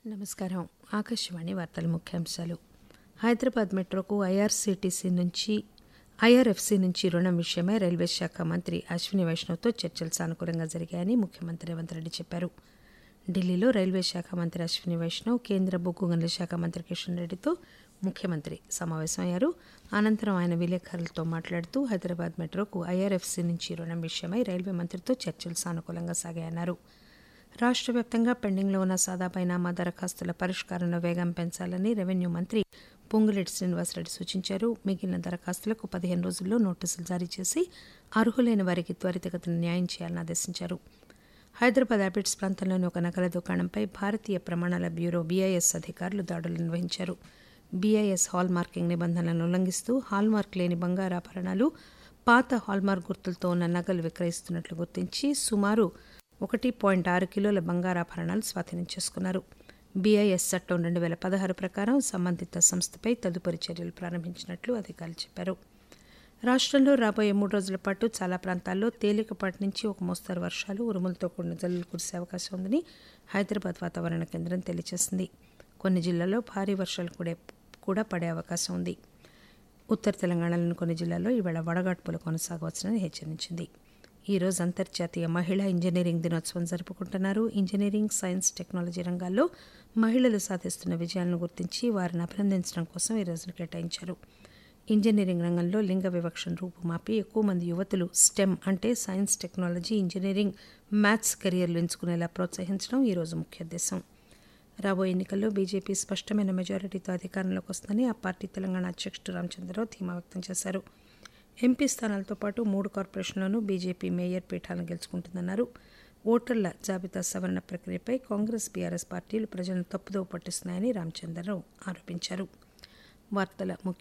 నమస్కారం ఆకాశవాణి వార్తల ముఖ్యాంశాలు హైదరాబాద్ మెట్రోకు ఐఆర్సీటీసీ నుంచి ఐఆర్ఎఫ్సీ నుంచి రుణం విషయమై రైల్వే శాఖ మంత్రి అశ్విని వైష్ణవ్తో చర్చలు సానుకూలంగా జరిగాయని ముఖ్యమంత్రి రేవంత్ రెడ్డి చెప్పారు ఢిల్లీలో రైల్వే శాఖ మంత్రి అశ్విని వైష్ణవ్ కేంద్ర బొగ్గు గనుల శాఖ మంత్రి కిషన్ రెడ్డితో ముఖ్యమంత్రి సమావేశమయ్యారు అనంతరం ఆయన విలేకరులతో మాట్లాడుతూ హైదరాబాద్ మెట్రోకు ఐఆర్ఎఫ్సీ నుంచి రుణం విషయమై రైల్వే మంత్రితో చర్చలు సానుకూలంగా సాగాయన్నారు రాష్ట్ర వ్యాప్తంగా పెండింగ్లో ఉన్న సాదాపైనామా దరఖాస్తుల పరిష్కారంలో వేగం పెంచాలని రెవెన్యూ మంత్రి పొంగులేటి శ్రీనివాసరెడ్డి సూచించారు మిగిలిన దరఖాస్తులకు పదిహేను రోజుల్లో నోటీసులు జారీ చేసి అర్హులైన వారికి త్వరితగతిన న్యాయం చేయాలని ఆదేశించారు హైదరాబాద్ హ్యాబిట్స్ ప్రాంతంలోని ఒక నగల దుకాణంపై భారతీయ ప్రమాణాల బ్యూరో బీఐఎస్ అధికారులు దాడులు నిర్వహించారు బీఐఎస్ హాల్ మార్కింగ్ నిబంధనలను ఉల్లంఘిస్తూ హాల్ మార్క్ లేని బంగారాభరణాలు పాత హాల్ మార్క్ గుర్తులతో ఉన్న నగలు విక్రయిస్తున్నట్లు గుర్తించి సుమారు ఒకటి పాయింట్ ఆరు కిలోల బంగారాభరణాలు స్వాధీనం చేసుకున్నారు బీఐఎస్ చట్టం రెండు వేల పదహారు ప్రకారం సంబంధిత సంస్థపై తదుపరి చర్యలు ప్రారంభించినట్లు అధికారులు చెప్పారు రాష్ట్రంలో రాబోయే మూడు రోజుల పాటు చాలా ప్రాంతాల్లో తేలికపాటి నుంచి ఒక మోస్తరు వర్షాలు ఉరుములతో కూడిన జల్లులు కురిసే అవకాశం ఉందని హైదరాబాద్ వాతావరణ కేంద్రం తెలియజేసింది కొన్ని జిల్లాల్లో భారీ వర్షాలు కూడా కూడా పడే అవకాశం ఉంది ఉత్తర తెలంగాణలోని కొన్ని జిల్లాల్లో ఈవేళ వడగాడ్పులు కొనసాగవచ్చునని హెచ్చరించింది ఈ రోజు అంతర్జాతీయ మహిళా ఇంజనీరింగ్ దినోత్సవం జరుపుకుంటున్నారు ఇంజనీరింగ్ సైన్స్ టెక్నాలజీ రంగాల్లో మహిళలు సాధిస్తున్న విజయాలను గుర్తించి వారిని అభినందించడం కోసం ఈ రోజును కేటాయించారు ఇంజనీరింగ్ రంగంలో లింగ వివక్షను రూపుమాపి ఎక్కువ మంది యువతులు స్టెమ్ అంటే సైన్స్ టెక్నాలజీ ఇంజనీరింగ్ మ్యాథ్స్ కెరియర్లు ఎంచుకునేలా ప్రోత్సహించడం ఈ రోజు ముఖ్య ఉద్దేశం రాబోయే ఎన్నికల్లో బీజేపీ స్పష్టమైన మెజారిటీతో అధికారంలోకి వస్తుందని ఆ పార్టీ తెలంగాణ అధ్యక్షుడు రామచంద్రరావు ధీమా వ్యక్తం చేశారు ఎంపీ స్థానాలతో పాటు మూడు కార్పొరేషన్లోనూ బీజేపీ మేయర్ పీఠాలను గెలుచుకుంటుందన్నారు ఓటర్ల జాబితా సవరణ ప్రక్రియపై కాంగ్రెస్ బీఆర్ఎస్ పార్టీలు ప్రజలను తప్పుదోవ పట్టిస్తున్నాయని రామచంద్రరావు ఆరోపించారు వార్తల ముఖ్య